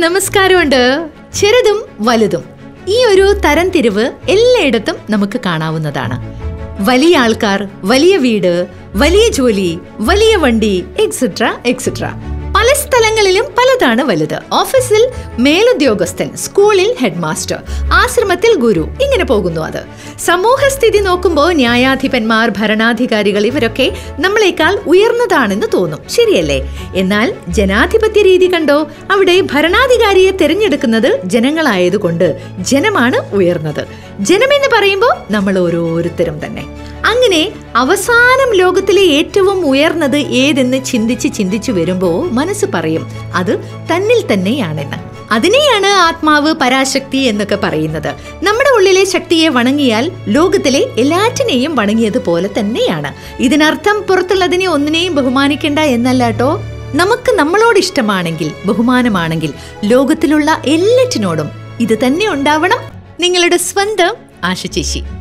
നമസ്കാരമുണ്ട് ചെറുതും വലുതും ഈ ഒരു തരംതിരിവ് എല്ലായിടത്തും നമുക്ക് കാണാവുന്നതാണ് വലിയ ആൾക്കാർ വലിയ വീട് വലിയ ജോലി വലിയ വണ്ടി എക്സെട്ര എക്സെട്ര പല സ്ഥലങ്ങളിലും പലതാണ് വലുത് ഓഫീസിൽ മേലുദ്യോഗസ്ഥൻ സ്കൂളിൽ ഹെഡ് മാസ്റ്റർ ആശ്രമത്തിൽ ഗുരു ഇങ്ങനെ പോകുന്നു അത് സമൂഹസ്ഥിതി നോക്കുമ്പോൾ ന്യായാധിപന്മാർ ഭരണാധികാരികൾ ഇവരൊക്കെ നമ്മളെക്കാൾ ഉയർന്നതാണെന്ന് തോന്നും ശരിയല്ലേ എന്നാൽ ജനാധിപത്യ രീതി കണ്ടോ അവിടെ ഭരണാധികാരിയെ തിരഞ്ഞെടുക്കുന്നത് ജനങ്ങളായതുകൊണ്ട് ജനമാണ് ഉയർന്നത് ജനമെന്ന് പറയുമ്പോൾ നമ്മൾ ഓരോരുത്തരും തന്നെ അങ്ങനെ അവസാനം ലോകത്തിലെ ഏറ്റവും ഉയർന്നത് ഏതെന്ന് ചിന്തിച്ച് ചിന്തിച്ചു വരുമ്പോൾ മനസ്സ് പറയും അത് തന്നിൽ തന്നെയാണെന്ന് അതിനെയാണ് ആത്മാവ് പരാശക്തി എന്നൊക്കെ പറയുന്നത് നമ്മുടെ ഉള്ളിലെ ശക്തിയെ വണങ്ങിയാൽ ലോകത്തിലെ എല്ലാറ്റിനെയും വണങ്ങിയതുപോലെ തന്നെയാണ് ഇതിനർത്ഥം പുറത്തുള്ളതിനെ ഒന്നിനെയും ബഹുമാനിക്കേണ്ട എന്നല്ല കേട്ടോ നമുക്ക് നമ്മളോട് ഇഷ്ടമാണെങ്കിൽ ബഹുമാനമാണെങ്കിൽ ലോകത്തിലുള്ള എല്ലാറ്റിനോടും ഇത് തന്നെ ഉണ്ടാവണം നിങ്ങളുടെ സ്വന്തം ആശ ചേച്ചി